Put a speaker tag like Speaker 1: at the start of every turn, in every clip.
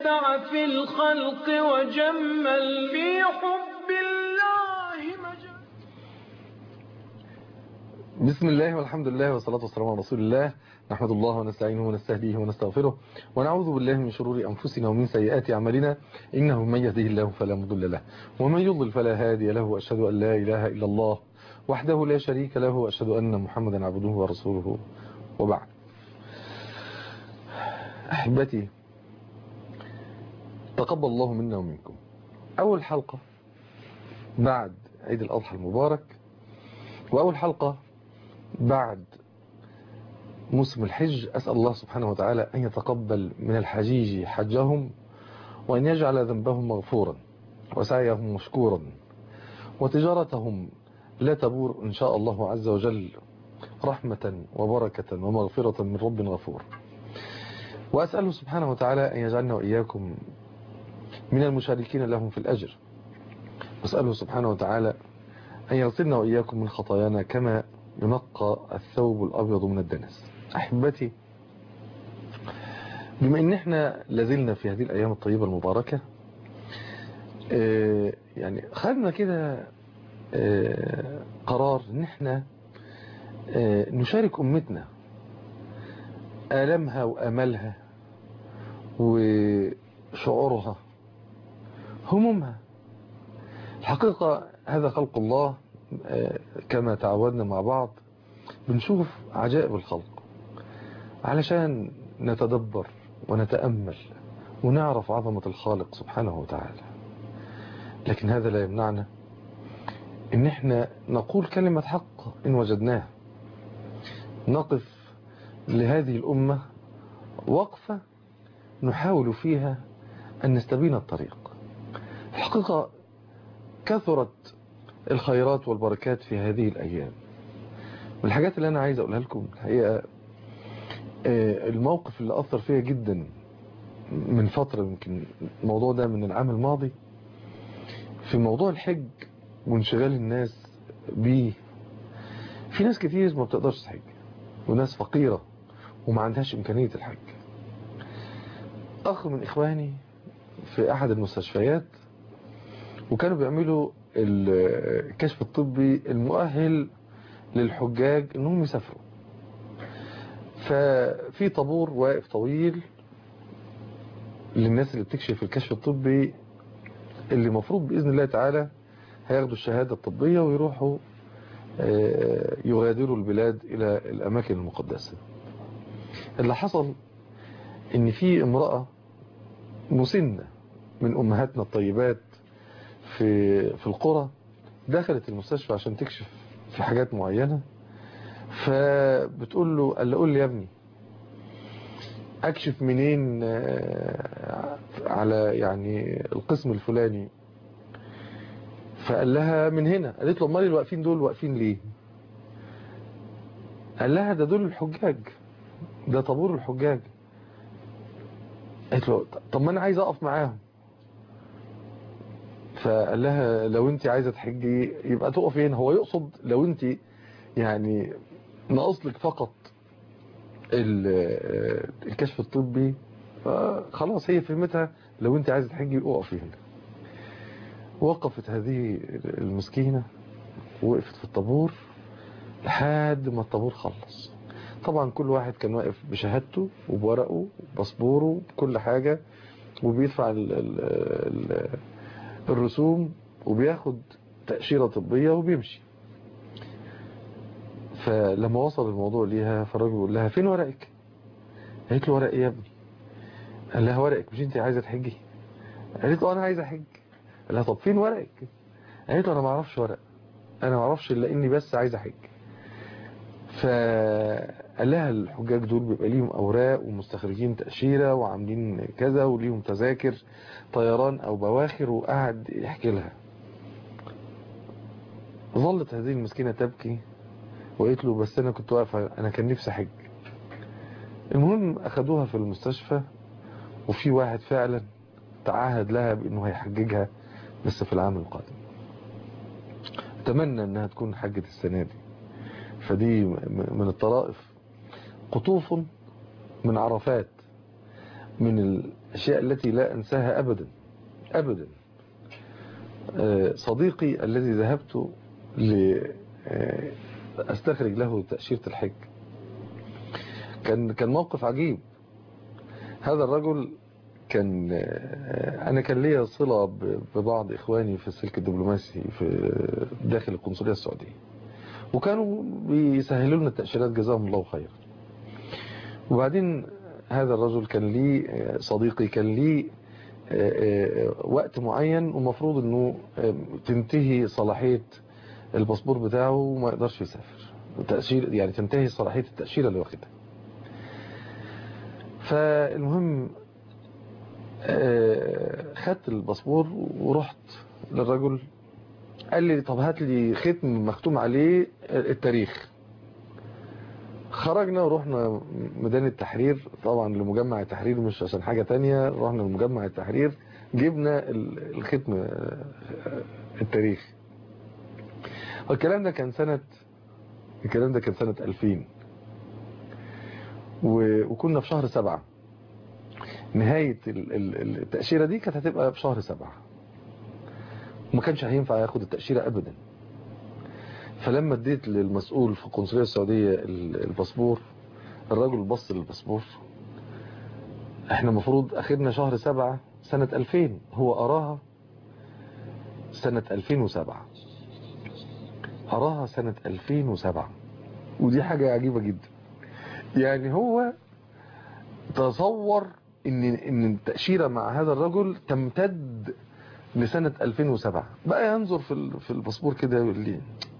Speaker 1: ابدع في الخلق وجمل في حب الله مجال
Speaker 2: بسم الله والحمد لله والصلاة والسلام على رسول الله نحمد الله ونستعينه ونستهديه ونستغفره ونعوذ بالله من شرور أنفسنا ومن سيئات أعمالنا إنه من يهديه الله فلا مضل له ومن يضلل فلا هادي له وأشهد أن لا إله إلا الله وحده لا شريك له وأشهد أن محمدا عبده ورسوله وبعد أحبتي تقبل الله منا ومنكم أول حلقة بعد عيد الأضحى المبارك وأول حلقة بعد موسم الحج أسأل الله سبحانه وتعالى أن يتقبل من الحجيج حجهم وأن يجعل ذنبهم مغفورا وسعيهم مشكورا وتجارتهم لا تبور إن شاء الله عز وجل رحمة وبركة ومغفرة من رب غفور وأسأله سبحانه وتعالى أن يجعلنا وإياكم من المشاركين لهم في الأجر وأسأله سبحانه وتعالى أن يغسلنا وإياكم من خطايانا كما ينقى الثوب الأبيض من الدنس أحبتي بما أن احنا لازلنا في هذه الأيام الطيبة المباركة اه يعني خدنا كده اه قرار ان احنا اه نشارك أمتنا آلامها وأملها وشعورها همومها الحقيقة هذا خلق الله كما تعودنا مع بعض بنشوف عجائب الخلق علشان نتدبر ونتأمل ونعرف عظمة الخالق سبحانه وتعالى لكن هذا لا يمنعنا ان احنا نقول كلمة حق ان وجدناها نقف لهذه الأمة وقفة نحاول فيها أن نستبين الطريق الحقيقة كثرت الخيرات والبركات في هذه الأيام والحاجات اللي أنا عايز أقولها لكم الحقيقة الموقف اللي أثر فيها جدا من فترة يمكن الموضوع ده من العام الماضي في موضوع الحج وانشغال الناس بيه في ناس كتير ما بتقدرش تحج وناس فقيرة وما عندهاش إمكانية الحج أخ من إخواني في أحد المستشفيات وكانوا بيعملوا الكشف الطبي المؤهل للحجاج انهم يسافروا ففي طابور واقف طويل للناس اللي بتكشف الكشف الطبي اللي مفروض بإذن الله تعالى هياخدوا الشهادة الطبية ويروحوا يغادروا البلاد إلى الأماكن المقدسة اللي حصل ان في امرأة مسنة من أمهاتنا الطيبات في في القرى دخلت المستشفى عشان تكشف في حاجات معينة فبتقول له قال له قول لي يا ابني اكشف منين على يعني القسم الفلاني فقال لها من هنا قالت له امال الواقفين دول واقفين ليه قال لها ده دول الحجاج ده طابور الحجاج قالت له طب ما انا عايز اقف معاهم فقال لها لو انت عايزة تحجي يبقى تقف هنا هو يقصد لو انت يعني ناقص لك فقط الكشف الطبي خلاص هي فهمتها لو انت عايزة تحجي اقفي هنا وقفت هذه المسكينة وقفت في الطابور لحد ما الطابور خلص طبعا كل واحد كان واقف بشهادته وبورقه وباسبوره بكل حاجة وبيدفع ال ال ال الرسوم وبياخد تأشيرة طبية وبيمشي فلما وصل الموضوع ليها فالراجل بيقول لها فين ورقك قالت له ورق ايه يا ابني قال لها ورقك مش انت عايزه تحجي قالت له انا عايزه احج قال لها طب فين ورقك قالت له انا ما اعرفش ورق انا ما اعرفش الا اني بس عايزه احج فقال لها الحجاج دول بيبقى ليهم اوراق ومستخرجين تأشيرة وعاملين كذا وليهم تذاكر طيران او بواخر وقعد يحكي لها ظلت هذه المسكينة تبكي وقالت له بس انا كنت واقفة انا كان نفسي احج المهم اخدوها في المستشفى وفي واحد فعلا تعهد لها بانه هيحججها بس في العام القادم اتمنى انها تكون حجة السنة دي فدي من الطرائف قطوف من عرفات من الأشياء التي لا أنساها أبدا أبدا آه، صديقي الذي ذهبت لأستخرج له تأشيرة الحج كان كان موقف عجيب هذا الرجل كان آه، أنا كان لي صلة ب- ببعض إخواني في السلك الدبلوماسي في داخل القنصلية السعودية وكانوا بيسهلوا لنا التأشيرات جزاهم الله خير وبعدين هذا الرجل كان لي آه، صديقي كان لي آه، آه، وقت معين ومفروض انه آه، تنتهي صلاحية الباسبور بتاعه وما يقدرش يسافر تأشير يعني تنتهي صلاحية التأشيرة اللي واخدها فالمهم آه، خدت الباسبور ورحت للرجل قال لي طب هات لي ختم مختوم عليه التاريخ خرجنا ورحنا ميدان التحرير طبعا لمجمع التحرير مش عشان حاجة تانية رحنا لمجمع التحرير جبنا ال- الختم آه، التاريخ والكلام ده كان سنة الكلام ده كان سنة 2000 و- وكنا في شهر سبعة نهاية ال- ال- التأشيرة دي كانت هتبقى في شهر سبعة وما كانش هينفع ياخد التأشيرة أبدا فلما اديت للمسؤول في القنصلية السعودية ال- الباسبور الراجل بص للباسبور احنا المفروض اخدنا شهر سبعة سنة 2000 هو اراها سنة 2007 اراها سنة 2007 ودي حاجة عجيبة جدا يعني هو تصور ان ان التأشيرة مع هذا الرجل تمتد لسنة 2007 بقى ينظر في ال- في الباسبور كده يقول لي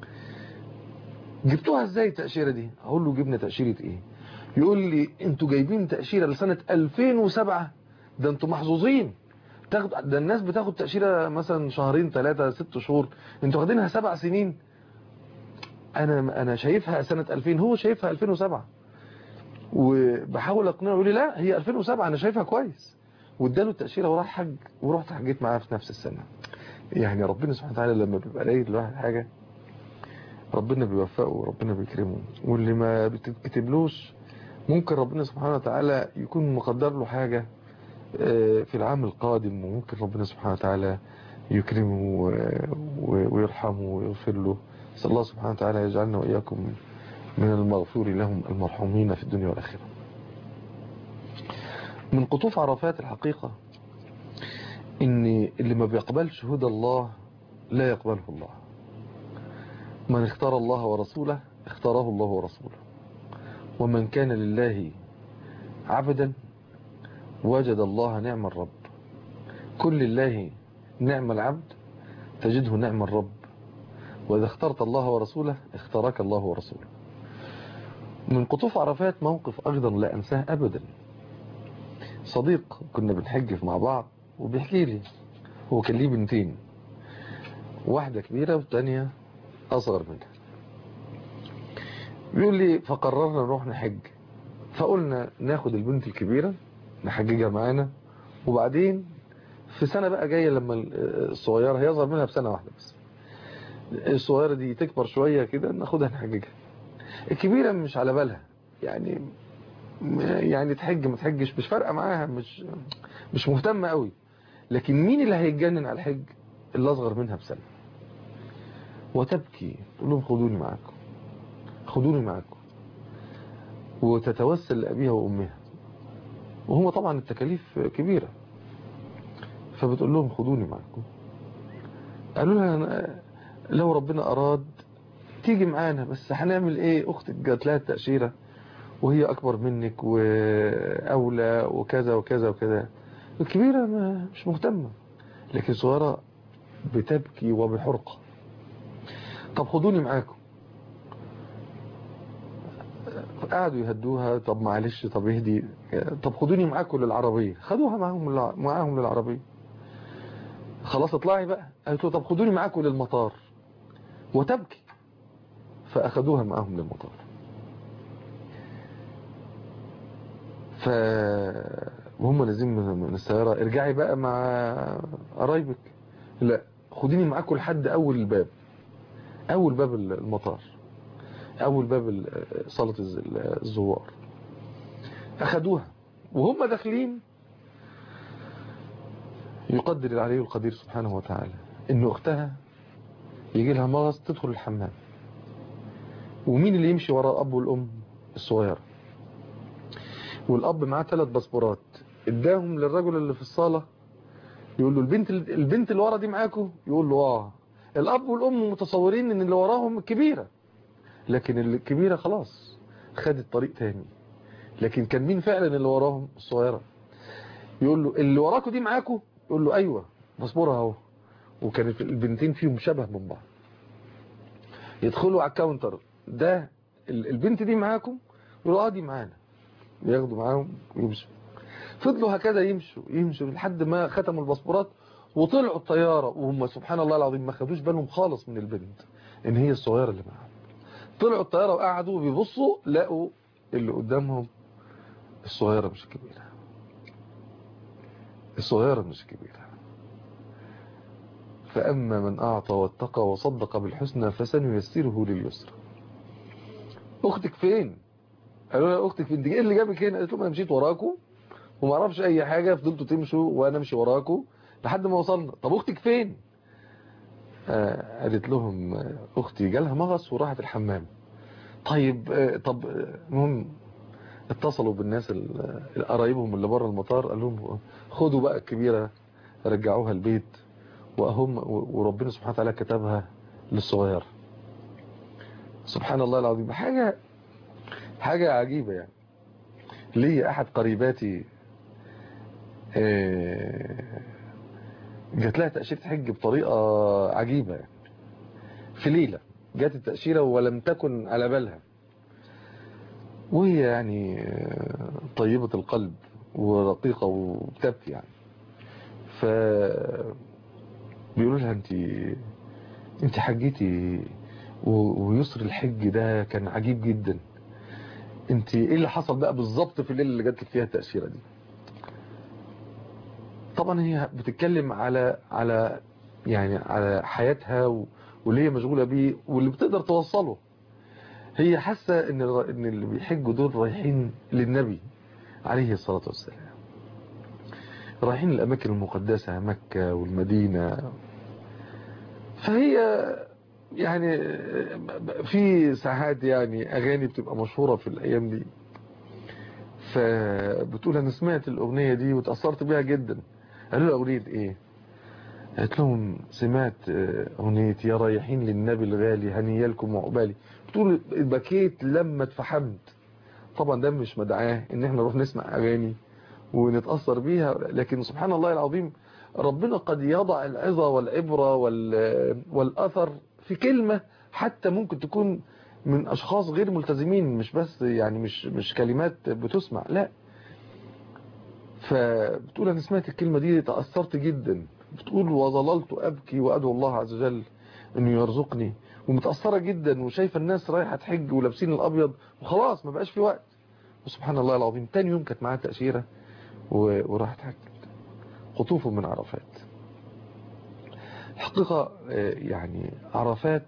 Speaker 2: جبتوها ازاي التأشيرة دي اقول له جبنا تأشيرة ايه يقول لي انتوا جايبين تأشيرة لسنة 2007 ده انتوا محظوظين تاخد ده الناس بتاخد تأشيرة مثلا شهرين ثلاثة ست شهور انتوا واخدينها سبع سنين انا انا شايفها سنة 2000 هو شايفها 2007 وبحاول اقنعه يقول لي لا هي 2007 انا شايفها كويس واداله التأشيرة وراح حج ورحت حجيت معاه في نفس السنة يعني ربنا سبحانه وتعالى لما بيبقى رايد الواحد حاجة ربنا بيوفقه وربنا بيكرمه واللي ما بتكتبلوش ممكن ربنا سبحانه وتعالى يكون مقدر له حاجة آه، في العام القادم وممكن ربنا سبحانه وتعالى يكرمه و- و- ويرحمه ويغفر له نسأل الله سبحانه وتعالى يجعلنا وإياكم من المغفور لهم المرحومين في الدنيا والآخرة من قطوف عرفات الحقيقة ان اللي ما بيقبلش هدى الله لا يقبله الله من اختار الله ورسوله اختاره الله ورسوله ومن كان لله عبدا وجد الله نعم الرب كل لله نعم العبد تجده نعم الرب وإذا اخترت الله ورسوله اختارك الله ورسوله من قطوف عرفات موقف أيضا لا أنساه أبدا صديق كنا بنحج مع بعض وبيحكي لي هو كان ليه بنتين واحدة كبيرة والتانية أصغر منها بيقول لي فقررنا نروح نحج فقلنا ناخد البنت الكبيرة نحججها معانا وبعدين في سنة بقى جاية لما الصغيرة هي أصغر منها بسنة واحدة بس الصغيرة دي تكبر شوية كده ناخدها نحججها الكبيرة مش على بالها يعني يعني تحج ما تحجش مش فارقة معاها مش مش مهتمة قوي لكن مين اللي هيتجنن على الحج اللي أصغر منها بسنة وتبكي تقول لهم خدوني معاكم خدوني معاكم وتتوسل لأبيها وأمها وهم طبعا التكاليف كبيرة فبتقول لهم خدوني معاكم قالوا لها لو ربنا أراد تيجي معانا بس هنعمل ايه اختك جات لها التأشيرة وهي اكبر منك واولى وكذا وكذا وكذا الكبيرة ما مش مهتمة لكن صغيرة بتبكي وبحرقة طب خدوني معاكم قعدوا يهدوها طب معلش طب اهدي طب خدوني معاكم للعربية خدوها معاهم معاهم للعربية خلاص اطلعي بقى قالت له طب خدوني معاكم للمطار وتبكي فأخذوها معاهم للمطار ف وهم نازلين من السيارة ارجعي بقى مع قرايبك لا خديني معاكم لحد أول الباب أول باب المطار أول باب صالة الزوار أخدوها وهم داخلين يقدر العلي القدير سبحانه وتعالى ان اختها يجي لها مغص تدخل الحمام ومين اللي يمشي وراء الاب والام الصغيره والاب معاه ثلاث باسبورات اداهم للرجل اللي في الصاله يقول له البنت البنت اللي ورا دي معاكم يقول له اه الاب والام متصورين ان اللي وراهم الكبيره لكن الكبيره خلاص خدت طريق تاني لكن كان مين فعلا اللي وراهم الصغيره يقول له اللي وراكم دي معاكم يقول له ايوه باسبورها اهو وكانت البنتين فيهم شبه من بعض يدخلوا على الكاونتر ده البنت دي معاكم يقولوا اه دي معانا ياخدوا معاهم ويمشوا فضلوا هكذا يمشوا يمشوا لحد ما ختموا الباسبورات وطلعوا الطيارة وهم سبحان الله العظيم ما خدوش بالهم خالص من البنت ان هي الصغيرة اللي معاهم طلعوا الطيارة وقعدوا بيبصوا لقوا اللي قدامهم الصغيرة مش الكبيرة الصغيرة مش الكبيرة فأما من أعطى واتقى وصدق بالحسنى فسنيسره لليسر أختك فين قالوا لها أختك فين دي إيه اللي جابك هنا قالت لهم أنا مشيت وراكم وما اعرفش أي حاجة فضلتوا تمشوا وأنا أمشي وراكم لحد ما وصلنا طب أختك فين آه قالت لهم أختي جالها مغص وراحت الحمام طيب آه طب المهم اتصلوا بالناس قرايبهم اللي بره المطار قال لهم خدوا بقى الكبيرة رجعوها البيت وهم وربنا سبحانه وتعالى كتبها للصغير سبحان الله العظيم حاجة حاجة عجيبة يعني لي أحد قريباتي جات لها تأشيرة حج بطريقة عجيبة يعني في ليلة جات التأشيرة ولم تكن على بالها وهي يعني طيبة القلب ورقيقة وبتبكي يعني ف بيقولوا لها انت انت حجتي ويسر الحج ده كان عجيب جدا انت ايه اللي حصل بقى بالظبط في الليله اللي جات لك فيها التاشيره دي طبعا هي بتتكلم على على يعني على حياتها واللي هي مشغوله بيه واللي بتقدر توصله هي حاسه ان ان اللي بيحجوا دول رايحين للنبي عليه الصلاه والسلام رايحين الاماكن المقدسه مكه والمدينه فهي يعني في ساعات يعني اغاني بتبقى مشهوره في الايام دي فبتقول انا سمعت الاغنيه دي وتاثرت بيها جدا قالوا لها اغنيه ايه قالت لهم سمعت اغنيه يا رايحين للنبي الغالي هنيالكم وعقبالي بتقول بكيت لما اتفحمت طبعا ده مش مدعاه ان احنا نروح نسمع اغاني ونتاثر بيها لكن سبحان الله العظيم ربنا قد يضع العظة والعبرة والأثر في كلمة حتى ممكن تكون من أشخاص غير ملتزمين مش بس يعني مش مش كلمات بتسمع لا فبتقول أنا سمعت الكلمة دي تأثرت جدا بتقول وظللت أبكي وأدعو الله عز وجل أنه يرزقني ومتأثرة جدا وشايفة الناس رايحة تحج ولابسين الأبيض وخلاص ما بقاش في وقت وسبحان الله العظيم تاني يوم كانت معاها تأشيرة وراحت حج قطوف من عرفات الحقيقة يعني عرفات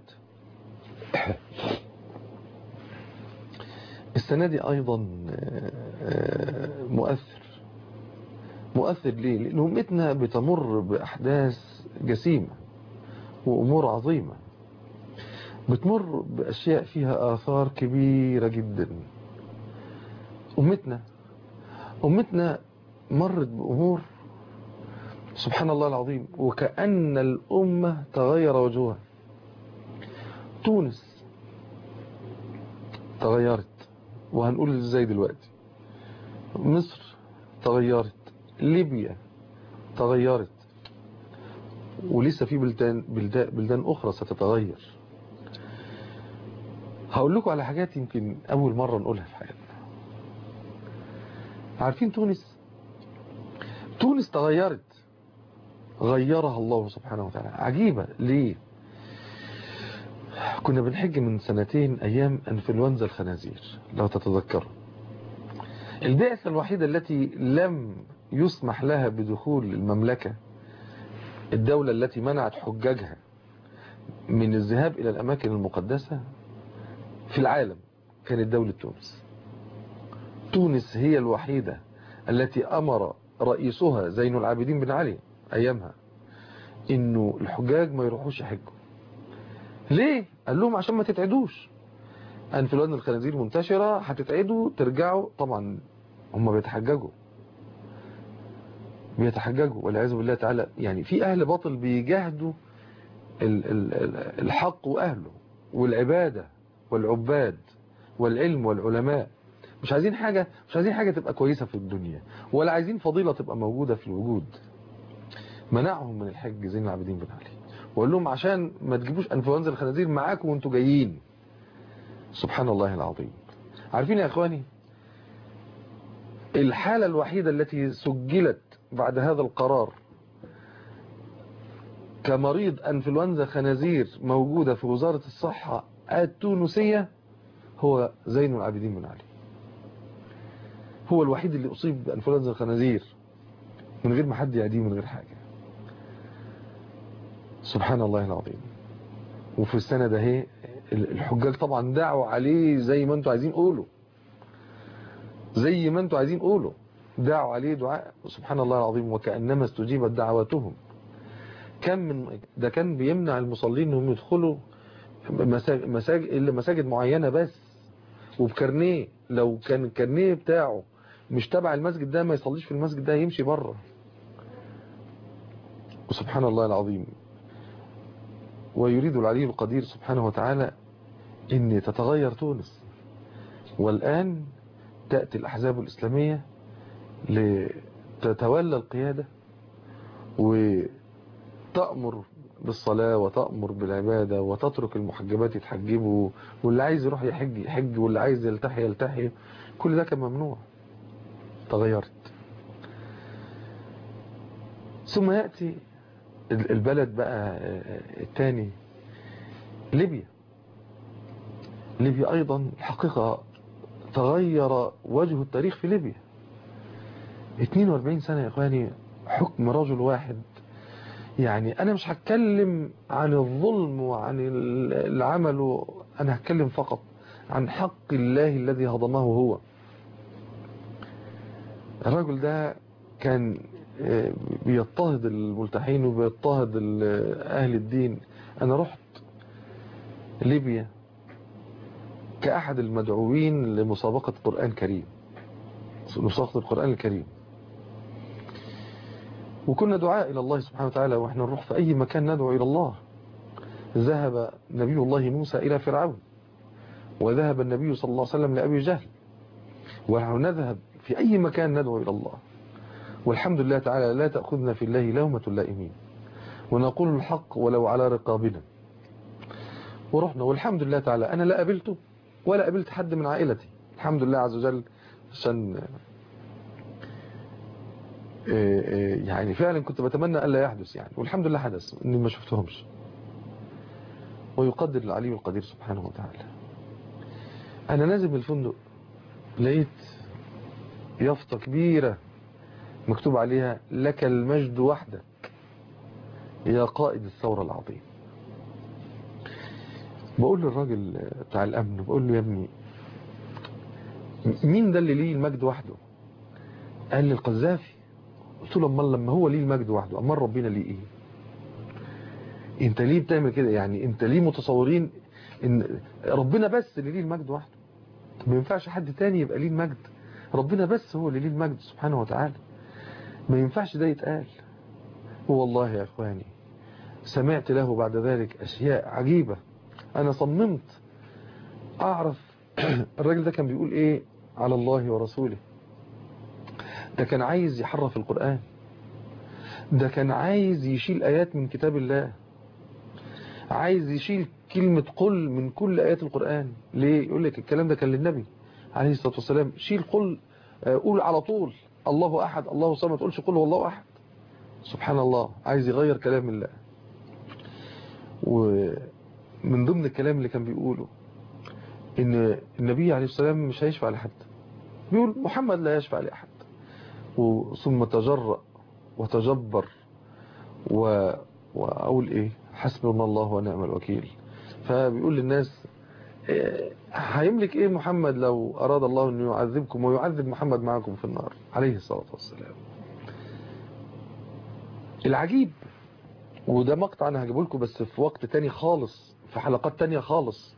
Speaker 2: السنة دي أيضا مؤثر مؤثر ليه لأن أمتنا بتمر بأحداث جسيمة وأمور عظيمة بتمر بأشياء فيها آثار كبيرة جدا أمتنا أمتنا مرت بأمور سبحان الله العظيم وكأن الأمة تغير وجهها تونس تغيرت وهنقول ازاي دلوقتي مصر تغيرت ليبيا تغيرت ولسه في بلدان, بلدان, بلدان أخرى ستتغير هقول لكم على حاجات يمكن أول مرة نقولها في حياتنا عارفين تونس تونس تغيرت غيرها الله سبحانه وتعالى عجيبة ليه كنا بنحج من سنتين أيام أنفلونزا الخنازير لو تتذكروا البعثة الوحيدة التي لم يسمح لها بدخول المملكة الدولة التي منعت حجاجها من الذهاب إلى الأماكن المقدسة في العالم كانت دولة تونس تونس هي الوحيدة التي أمر رئيسها زين العابدين بن علي ايامها انه الحجاج ما يروحوش يحجوا ليه قال لهم عشان ما تتعدوش انفلونزا الخنازير منتشرة هتتعدوا ترجعوا طبعا هم بيتحججوا بيتحججوا والعياذ بالله تعالى يعني في اهل باطل بيجاهدوا ال- ال- ال- الحق واهله والعبادة والعباد والعلم والعلماء مش عايزين حاجة مش عايزين حاجة تبقى كويسة في الدنيا ولا عايزين فضيلة تبقى موجودة في الوجود منعهم من الحج زين العابدين بن علي وقال لهم عشان ما تجيبوش انفلونزا الخنازير معاكم وانتوا جايين سبحان الله العظيم عارفين يا اخواني الحالة الوحيدة التي سجلت بعد هذا القرار كمريض انفلونزا خنازير موجودة في وزارة الصحة التونسية هو زين العابدين بن علي هو الوحيد اللي أصيب بأنفلونزا الخنازير من غير ما حد يعديه من غير حاجة سبحان الله العظيم وفي السنة ده هي الحجاج طبعا دعوا عليه زي ما انتوا عايزين قولوا زي ما انتوا عايزين قولوا دعوا عليه دعاء سبحان الله العظيم وكأنما استجيبت دعواتهم كم من ده كان بيمنع المصلين انهم يدخلوا مساجد, مساجد الا مساجد معينة بس وبكارنيه لو كان الكارنيه بتاعه مش تبع المسجد ده ما يصليش في المسجد ده يمشي بره وسبحان الله العظيم ويريد العلي القدير سبحانه وتعالى ان تتغير تونس والآن تأتي الأحزاب الإسلامية لتتولى القيادة وتأمر بالصلاة وتأمر بالعبادة وتترك المحجبات يتحجبوا واللي عايز يروح يحج يحج واللي عايز يلتحي يلتحي كل ده كان ممنوع تغيرت ثم يأتي البلد بقى الثاني ليبيا ليبيا أيضا الحقيقة تغير وجه التاريخ في ليبيا 42 سنة يا إخواني حكم رجل واحد يعني أنا مش هتكلم عن الظلم وعن العمل أنا هتكلم فقط عن حق الله الذي هضمه هو الرجل ده كان بيضطهد الملتحين وبيضطهد أهل الدين أنا رحت ليبيا كأحد المدعوين لمسابقة قرآن كريم مسابقة القرآن الكريم وكنا دعاء إلى الله سبحانه وتعالى وإحنا نروح في أي مكان ندعو إلى الله ذهب نبي الله موسى إلى فرعون وذهب النبي صلى الله عليه وسلم لأبي جهل ونحن نذهب في أي مكان ندعو إلى الله والحمد لله تعالى لا تأخذنا في الله لومة اللائمين ونقول الحق ولو على رقابنا ورحنا والحمد لله تعالى أنا لا قابلته ولا قابلت حد من عائلتي الحمد لله عز وجل عشان يعني فعلا كنت بتمنى ألا يحدث يعني والحمد لله حدث إني ما شفتهمش ويقدر العلي القدير سبحانه وتعالى أنا نازل من الفندق لقيت يافطة كبيرة مكتوب عليها لك المجد وحدك يا قائد الثورة العظيم بقول للراجل بتاع الأمن بقول له يا ابني مين ده اللي ليه المجد وحده قال لي القذافي قلت له امال لما هو ليه المجد وحده امال ربنا ليه ايه انت ليه بتعمل كده يعني انت ليه متصورين ان ربنا بس اللي ليه المجد وحده ما ينفعش حد تاني يبقى ليه المجد ربنا بس هو اللي ليه المجد سبحانه وتعالى ما ينفعش ده يتقال والله يا اخواني سمعت له بعد ذلك اشياء عجيبة انا صممت اعرف الراجل ده كان بيقول ايه على الله ورسوله ده كان عايز يحرف القرآن ده كان عايز يشيل آيات من كتاب الله عايز يشيل كلمة قل من كل آيات القرآن ليه يقول لك الكلام ده كان للنبي عليه الصلاة والسلام شيل قل قول على طول الله أحد الله صمد ما تقولش قل والله أحد سبحان الله عايز يغير كلام الله ومن ضمن الكلام اللي كان بيقوله ان النبي عليه الصلاة والسلام مش هيشفع لحد بيقول محمد لا يشفع لأحد ثم تجرأ وتجبر و... وأقول إيه حسبنا الله ونعم الوكيل فبيقول للناس هيملك إيه محمد لو أراد الله أن يعذبكم ويعذب محمد معكم في النار عليه الصلاة والسلام العجيب وده مقطع انا هجيبه لكم بس في وقت تاني خالص في حلقات تانية خالص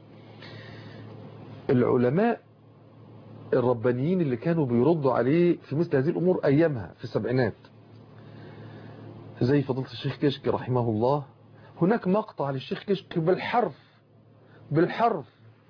Speaker 2: العلماء الربانيين اللي كانوا بيردوا عليه في مثل هذه الامور ايامها في السبعينات زي فضيله الشيخ كشك رحمه الله هناك مقطع للشيخ كشك بالحرف بالحرف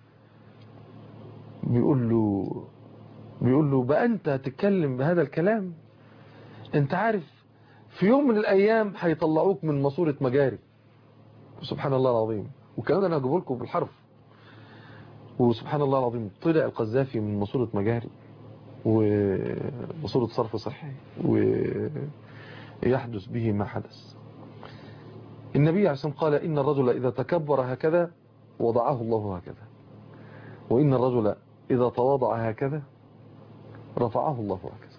Speaker 2: بيقول له بيقول له بقى انت تتكلم بهذا الكلام انت عارف في يوم من الايام هيطلعوك من ماسوره مجاري سبحان الله العظيم والكلام ده انا هجيبه لكم بالحرف وسبحان الله العظيم طلع القذافي من ماسوره مجاري وماسوره صرف صحي ويحدث به ما حدث النبي عليه الصلاه والسلام قال ان الرجل اذا تكبر هكذا وضعه الله هكذا وان الرجل اذا تواضع هكذا رفعه الله هكذا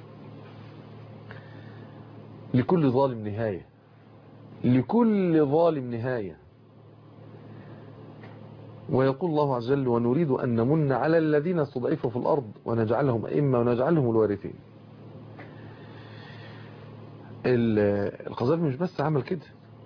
Speaker 2: لكل ظالم نهاية لكل ظالم نهاية ويقول الله عز وجل ونريد أن نمن على الذين استضعفوا في الأرض ونجعلهم أئمة ونجعلهم الوارثين القذافي مش بس عمل كده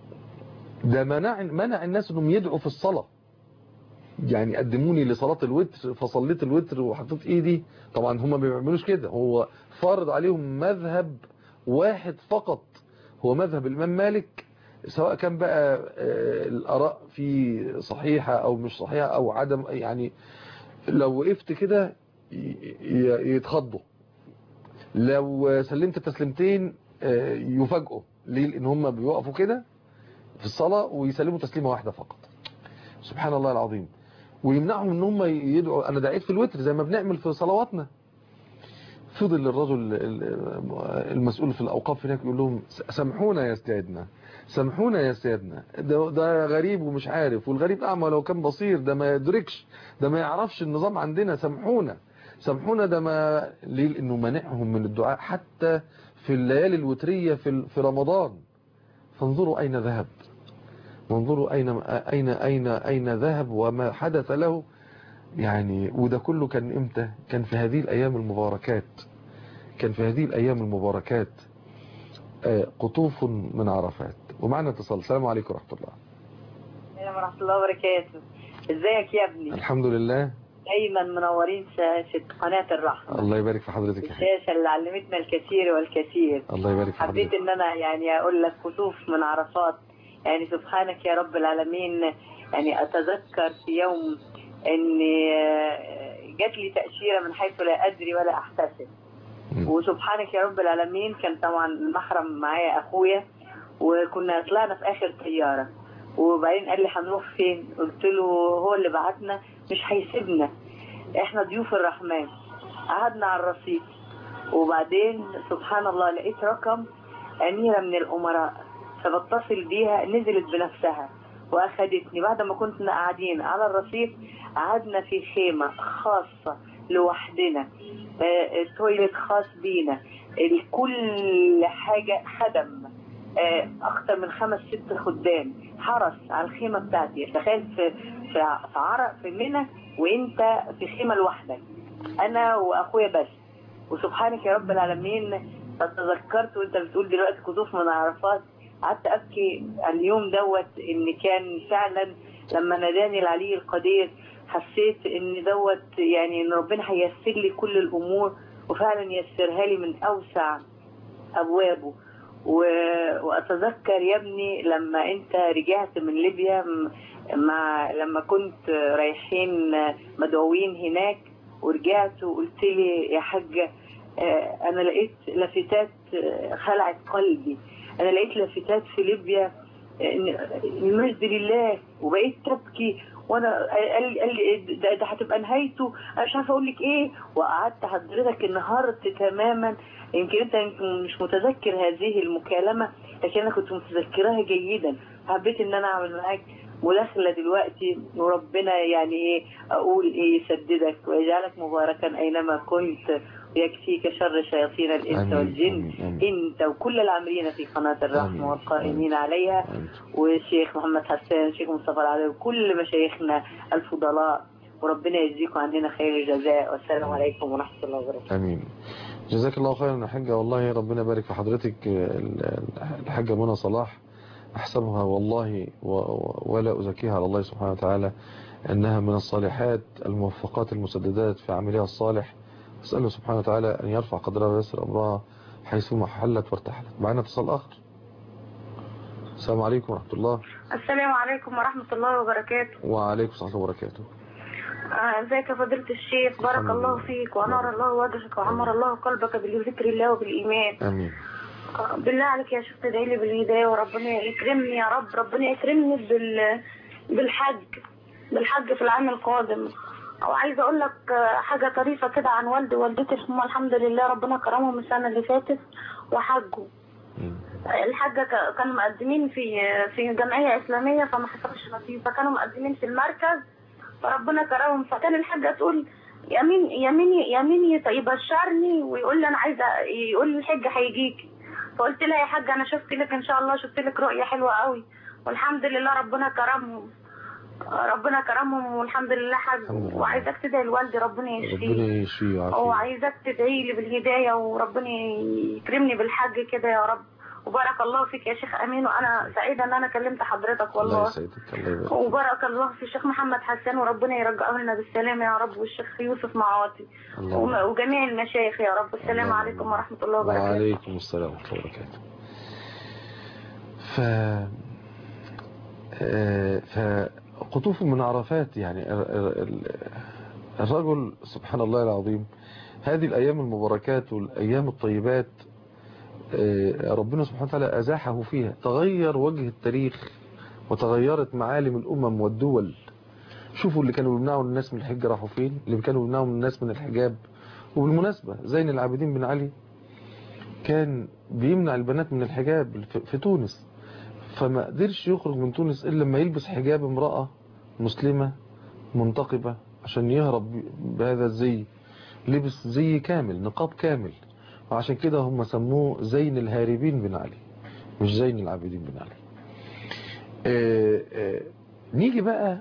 Speaker 2: ده منع منع الناس انهم يدعوا في الصلاة يعني قدموني لصلاة الوتر فصليت الوتر وحطيت ايدي طبعا هم ما بيعملوش كده هو فرض عليهم مذهب واحد فقط هو مذهب الإمام مالك سواء كان بقى الآراء فيه صحيحة أو مش صحيحة أو عدم يعني لو وقفت كده يتخضوا لو سلمت تسليمتين يفاجئوا ليه لأن هم بيوقفوا كده في الصلاة ويسلموا تسليمة واحدة فقط سبحان الله العظيم ويمنعهم ان هم يدعوا انا دعيت في الوتر زي ما بنعمل في صلواتنا فضل الرجل المسؤول في الأوقاف هناك يقول لهم سامحونا يا سيدنا سامحونا يا سيدنا ده, ده غريب ومش عارف والغريب أعمى لو كان بصير ده ما يدركش ده ما يعرفش النظام عندنا سامحونا سامحونا ده ما ليه لأنه منعهم من الدعاء حتى في الليالي الوترية في في رمضان فانظروا أين ذهب وانظروا أين أين أين أين ذهب وما حدث له يعني وده كله كان امتى كان في هذه الايام المباركات كان في هذه الايام المباركات قطوف من عرفات ومعنا اتصال السلام عليكم ورحمه الله
Speaker 3: السلام ورحمه الله وبركاته ازيك يا ابني
Speaker 2: الحمد لله
Speaker 3: دايما منورين شاشه قناه الرحمه
Speaker 2: الله يبارك في حضرتك
Speaker 3: الشاشه اللي علمتنا الكثير والكثير
Speaker 2: الله يبارك في حضرتك
Speaker 3: حبيت ان انا يعني اقول لك قطوف من عرفات يعني سبحانك يا رب العالمين يعني اتذكر في يوم ان جات لي تأشيرة من حيث لا أدري ولا أحتسب وسبحانك يا رب العالمين كان طبعا المحرم معايا أخويا وكنا طلعنا في آخر طيارة وبعدين قال لي هنروح فين قلت له هو اللي بعتنا مش هيسيبنا احنا ضيوف الرحمن قعدنا على الرصيف وبعدين سبحان الله لقيت رقم أميرة من الأمراء فبتصل بيها نزلت بنفسها واخدتني بعد ما كنا قاعدين على الرصيف قعدنا في خيمة خاصة لوحدنا تويلت خاص بينا كل حاجة خدم اكتر من خمس ست خدام حرس على الخيمة بتاعتي تخيل في في عرق في منى وانت في خيمة لوحدك انا واخويا بس وسبحانك يا رب العالمين تذكرت وانت بتقول دلوقتي كسوف من عرفات قعدت ابكي اليوم دوت ان كان فعلا لما ناداني العلي القدير حسيت ان دوت يعني ان ربنا هيسر لي كل الامور وفعلا يسرها لي من اوسع ابوابه و... واتذكر يا ابني لما انت رجعت من ليبيا مع لما كنت رايحين مدعوين هناك ورجعت وقلت لي يا حاجه انا لقيت لافتات خلعت قلبي انا لقيت لافتات في ليبيا المجد لله وبقيت تبكي وانا قال قال لي ده, ده هتبقى نهايته انا مش عارفه اقول لك ايه وقعدت حضرتك انهارت تماما يمكن انت مش متذكر هذه المكالمه لكن انا كنت متذكراها جيدا حبيت ان انا اعمل معاك مداخله دلوقتي وربنا يعني ايه اقول ايه يسددك ويجعلك مباركا اينما كنت ويكفيك شر شياطين الانس
Speaker 2: آمين،
Speaker 3: والجن
Speaker 2: آمين، آمين.
Speaker 3: انت وكل العاملين في قناه
Speaker 2: آمين،
Speaker 3: الرحمه والقائمين
Speaker 2: آمين.
Speaker 3: عليها
Speaker 2: آمين.
Speaker 3: والشيخ محمد حسان الشيخ مصطفى العدوي وكل مشايخنا الفضلاء وربنا يجزيكم عننا خير الجزاء والسلام عليكم ورحمه الله وبركاته
Speaker 2: امين جزاك الله خيرا يا حاجة والله ربنا يبارك في حضرتك ال- الحاجة منى صلاح أحسبها والله و- و- ولا أزكيها على الله سبحانه وتعالى أنها من الصالحات الموفقات المسددات في عملها الصالح أسأله سبحانه وتعالى أن يرفع قدرها ويسر أمرها حيثما حلت وارتحلت معنا اتصال آخر السلام عليكم ورحمة الله
Speaker 4: السلام عليكم ورحمة الله وبركاته
Speaker 2: وعليكم السلام وبركاته
Speaker 4: آه، ازيك يا فضيلة الشيخ بارك
Speaker 2: الحمد
Speaker 4: الله
Speaker 2: لله.
Speaker 4: فيك وأنار الله وجهك وعمر الله قلبك بذكر الله وبالإيمان
Speaker 2: آمين
Speaker 4: آه، بالله عليك يا شيخ تدعي لي بالهداية وربنا يكرمني يا رب ربنا يكرمني بال بالحج بالحج في العام القادم وعايزة أقول لك آه، حاجة طريفة كده عن والدي ووالدتي هم الحمد لله ربنا كرمهم السنة اللي فاتت وحجوا
Speaker 2: مم.
Speaker 4: الحاجة ك- كانوا مقدمين في في جمعية إسلامية فما حصلش نصيب فكانوا مقدمين في المركز فربنا كرمهم فكان الحاجة تقول يمين يمين يمين يبشرني ويقول لي أنا عايزة يقول لي الحج هيجيكي فقلت لها يا حاجة أنا شفت لك إن شاء الله شفت لك رؤية حلوة قوي والحمد لله ربنا كرمهم ربنا كرمهم والحمد لله حج
Speaker 2: الحمد لله.
Speaker 4: وعايزاك تدعي لوالدي ربنا يشفيه
Speaker 2: ربنا يشفيه ويعافيه
Speaker 4: وعايزاك تدعي لي بالهداية وربنا يكرمني بالحج كده يا رب وبارك الله فيك يا شيخ أمين وأنا سعيدة إن أنا كلمت حضرتك
Speaker 2: الله
Speaker 4: والله
Speaker 2: يسعدك الله يبارك فيك.
Speaker 4: وبارك الله في الشيخ محمد حسان وربنا يرجعه لنا بالسلامة يا رب والشيخ يوسف معاطي
Speaker 2: الله
Speaker 4: وم- وجميع المشايخ يا رب السلام
Speaker 2: الله
Speaker 4: عليكم ورحمة الله وبركاته
Speaker 2: وعليكم السلام ورحمة الله وبركاته ف آه، فقطوف من عرفات يعني ال- ال- ال- الرجل سبحان الله العظيم هذه الأيام المباركات والأيام الطيبات آه، ربنا سبحانه وتعالى أزاحه فيها تغير وجه التاريخ وتغيرت معالم الأمم والدول شوفوا اللي كانوا بيمنعوا الناس من الحج راحوا فين اللي كانوا بيمنعوا الناس من الحجاب وبالمناسبة زين العابدين بن علي كان بيمنع البنات من الحجاب في- في تونس فما قدرش يخرج من تونس إلا لما يلبس حجاب امرأة مسلمة منتقبة عشان يهرب ب- بهذا الزي لبس زي كامل نقاب كامل وعشان كده هم سموه زين الهاربين بن علي مش زين العابدين بن علي آه، آه، نيجي بقى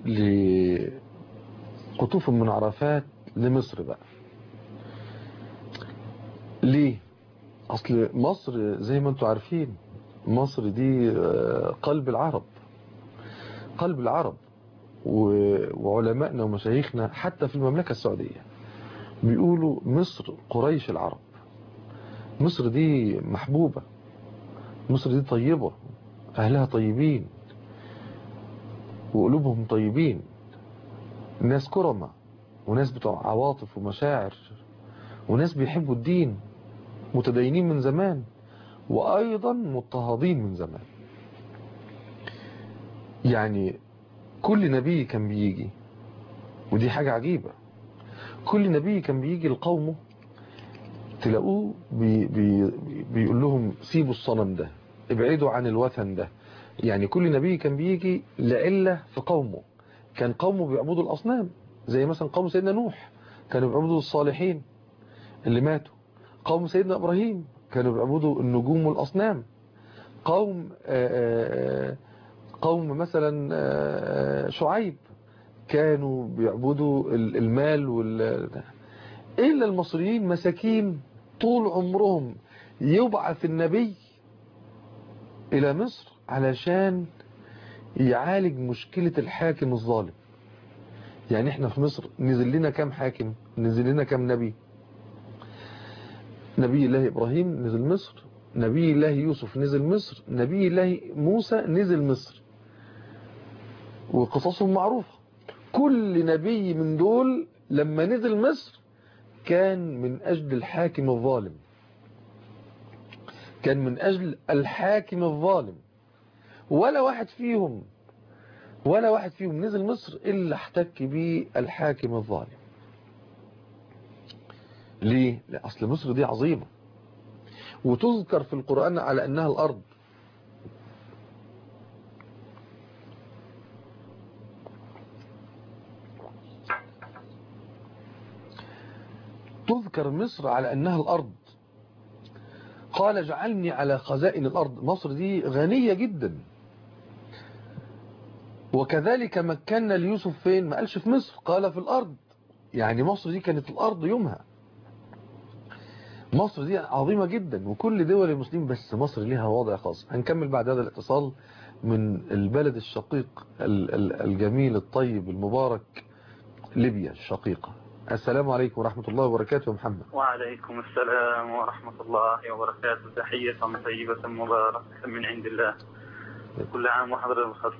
Speaker 2: لقطوف من عرفات لمصر بقى ليه اصل مصر زي ما انتم عارفين مصر دي آه، قلب العرب قلب العرب و- وعلمائنا ومشايخنا حتى في المملكة السعودية بيقولوا مصر قريش العرب مصر دي محبوبة مصر دي طيبة أهلها طيبين وقلوبهم طيبين ناس كرمة وناس بتوع عواطف ومشاعر وناس بيحبوا الدين متدينين من زمان وأيضا مضطهدين من زمان يعني كل نبي كان بيجي ودي حاجة عجيبة كل نبي كان بيجي لقومه تلاقوه بي بي بيقول لهم سيبوا الصنم ده ابعدوا عن الوثن ده يعني كل نبي كان بيجي لعلة في قومه كان قومه بيعبدوا الأصنام زي مثلا قوم سيدنا نوح كانوا بيعبدوا الصالحين اللي ماتوا قوم سيدنا إبراهيم كانوا بيعبدوا النجوم والأصنام قوم آآ آآ قوم مثلا آآ شعيب كانوا بيعبدوا ال- المال وال إلا المصريين مساكين طول عمرهم يبعث النبي إلى مصر علشان يعالج مشكلة الحاكم الظالم يعني احنا في مصر نزل لنا كام حاكم نزل لنا كام نبي نبي الله إبراهيم نزل مصر نبي الله يوسف نزل مصر نبي الله موسى نزل مصر وقصصهم معروفة كل نبي من دول لما نزل مصر كان من أجل الحاكم الظالم كان من أجل الحاكم الظالم ولا واحد فيهم ولا واحد فيهم نزل مصر إلا احتك به الحاكم الظالم ليه؟ لا أصل مصر دي عظيمة وتذكر في القرآن على أنها الأرض تذكر مصر على أنها الأرض قال اجعلني على خزائن الأرض مصر دي غنية جدا وكذلك مكنا ليوسف فين ما قالش في مصر قال في الأرض يعني مصر دي كانت الأرض يومها مصر دي عظيمة جدا وكل دول المسلمين بس مصر ليها وضع خاص هنكمل بعد هذا الاتصال من البلد الشقيق ال- ال- الجميل الطيب المبارك ليبيا الشقيقة السلام عليكم ورحمة الله وبركاته يا محمد
Speaker 5: وعليكم السلام ورحمة الله وبركاته تحية طيبة مباركة من عند الله كل عام وحضرتك بخير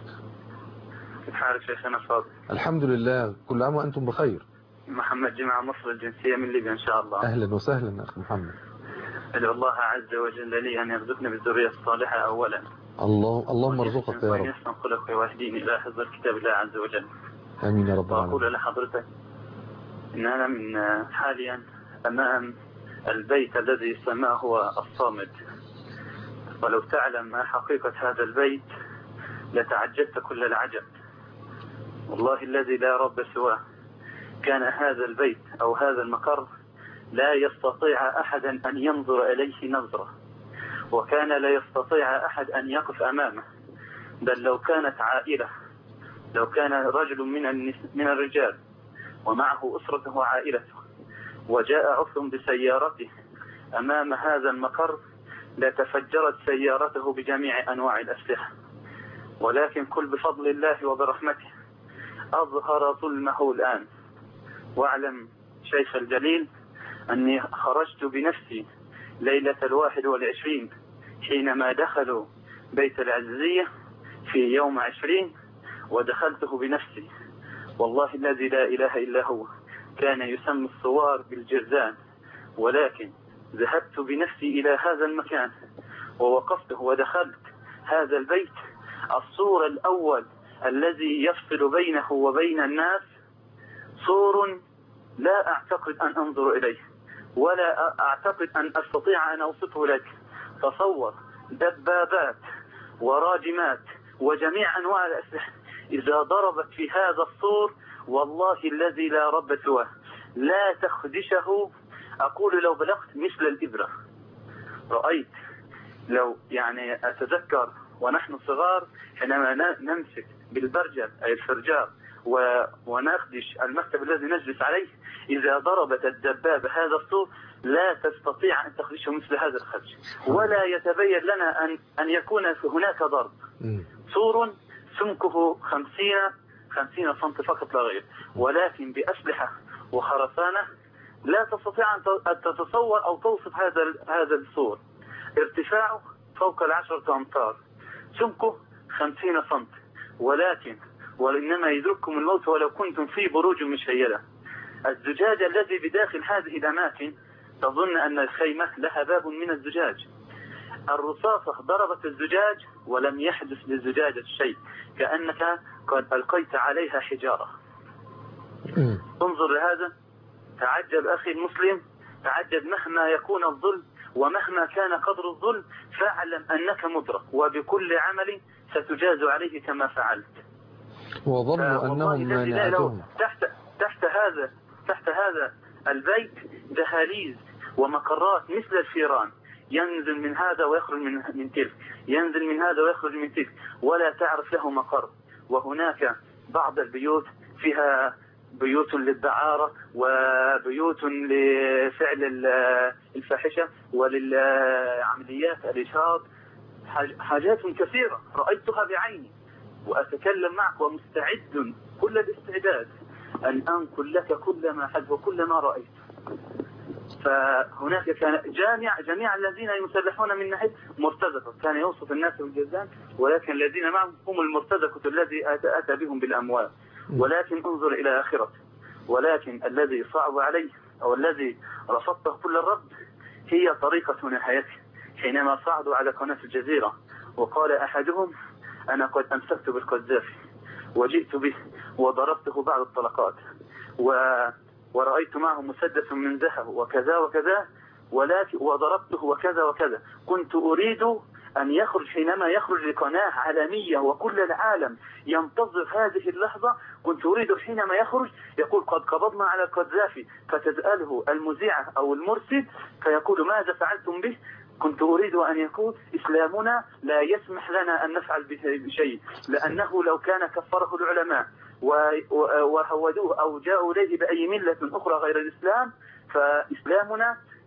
Speaker 5: كيف حالك شيخنا الفاضل
Speaker 2: الحمد لله كل عام وأنتم بخير
Speaker 5: محمد جمعة مصر الجنسية من ليبيا إن شاء الله
Speaker 2: أهلا وسهلا أخي محمد
Speaker 5: أدعو الله عز وجل لي أن يرزقنا بالذرية الصالحة أولا
Speaker 2: الله اللهم ارزقك يا رب
Speaker 5: ويحسن خلق ويهديني إلى حفظ كتاب الله عز وجل
Speaker 2: آمين يا رب العالمين
Speaker 5: وأقول لحضرتك إن أنا من حاليا أمام البيت الذي سماه هو الصامد ولو تعلم ما حقيقة هذا البيت لتعجبت كل العجب والله الذي لا رب سواه كان هذا البيت أو هذا المقر لا يستطيع أحدا أن ينظر إليه نظرة وكان لا يستطيع أحد أن يقف أمامه بل لو كانت عائلة لو كان رجل من النس- من الرجال ومعه أسرته وعائلته وجاء عثم بسيارته أمام هذا المقر لتفجرت سيارته بجميع أنواع الأسلحة ولكن كل بفضل الله وبرحمته أظهر ظلمه الآن واعلم شيخ الجليل أني خرجت بنفسي ليلة الواحد والعشرين حينما دخلوا بيت العزية في يوم عشرين ودخلته بنفسي والله الذي لا إله إلا هو كان يسمى الثوار بالجرذان ولكن ذهبت بنفسي إلى هذا المكان ووقفته ودخلت هذا البيت السور الأول الذي يفصل بينه وبين الناس سور لا أعتقد أن أنظر إليه ولا أعتقد أن أستطيع أن أوصفه لك تصور دبابات وراجمات وجميع أنواع الأسلحة إذا ضربت في هذا السور والله الذي لا رب سواه لا تخدشه أقول لو بلغت مثل الإبرة رأيت لو يعني أتذكر ونحن صغار حينما ن- نمسك بالبرجل أي الفرجار و- ونخدش المكتب الذي نجلس عليه إذا ضربت الدبابة هذا السور لا تستطيع أن تخدشه مثل هذا الخدش ولا يتبين لنا أن أن يكون هناك ضرب
Speaker 2: مم.
Speaker 5: سور سمكه خمسين خمسين سنت فقط لا غير ولكن بأسلحة وخرسانة لا تستطيع أن ت- أن تتصور أو توصف هذا ال- هذا السور ارتفاعه فوق العشرة أمتار سمكه خمسين سنت ولكن وإنما يدرككم الموت ولو كنتم في بروج مشيدة الزجاج الذي بداخل هذه الأماكن تظن أن الخيمة لها باب من الزجاج الرصاصة ضربت الزجاج ولم يحدث للزجاجة شيء كأنك قد ألقيت عليها حجارة
Speaker 2: مم.
Speaker 5: انظر لهذا تعجب أخي المسلم تعجب مهما يكون الظلم ومهما كان قدر الظلم فاعلم أنك مدرك وبكل عمل ستجاز عليه كما فعلت
Speaker 2: وظنوا
Speaker 5: والله
Speaker 2: أنهم
Speaker 5: الذي لا له
Speaker 2: مانعتهم
Speaker 5: تحت تحت هذا تحت هذا البيت دهاليز ومقرات مثل الفيران ينزل من هذا ويخرج من من تلك ينزل من هذا ويخرج من تلك ولا تعرف له مقر وهناك بعض البيوت فيها بيوت للدعارة وبيوت لفعل ال- الفاحشة وللعمليات الإشهاط حاج- حاجات كثيرة رأيتها بعيني وأتكلم معك ومستعد كل الاستعداد أن أنقل لك كل ما حدث وكل ما رأيت فهناك كان جامع جميع الذين يسلحون من ناحية مرتزقة كان يوصف الناس بالجزان ولكن الذين معهم هم المرتزقة الذي أتى, أتى بهم بالأموال ولكن انظر إلى آخرته ولكن الذي صعب عليه أو الذي رفضته كل الرد هي طريقة نهايته حينما صعدوا على قناة الجزيرة وقال أحدهم أنا قد أمسكت بالقذافي وجئت به وضربته بعض الطلقات و ورأيت معه مسدس من ذهب وكذا وكذا ولكن وضربته وكذا وكذا كنت أريد أن يخرج حينما يخرج لقناة عالمية وكل العالم ينتظر هذه اللحظة كنت أريد حينما يخرج يقول قد قبضنا على القذافي فتسأله المذيعة أو المرسل فيقول ماذا فعلتم به كنت أريد أن يقول إسلامنا لا يسمح لنا أن نفعل به بشيء لأنه لو كان كفره العلماء و- و- وهودوه أو جاءوا إليه بأي ملة أخرى غير الإسلام فإسلامنا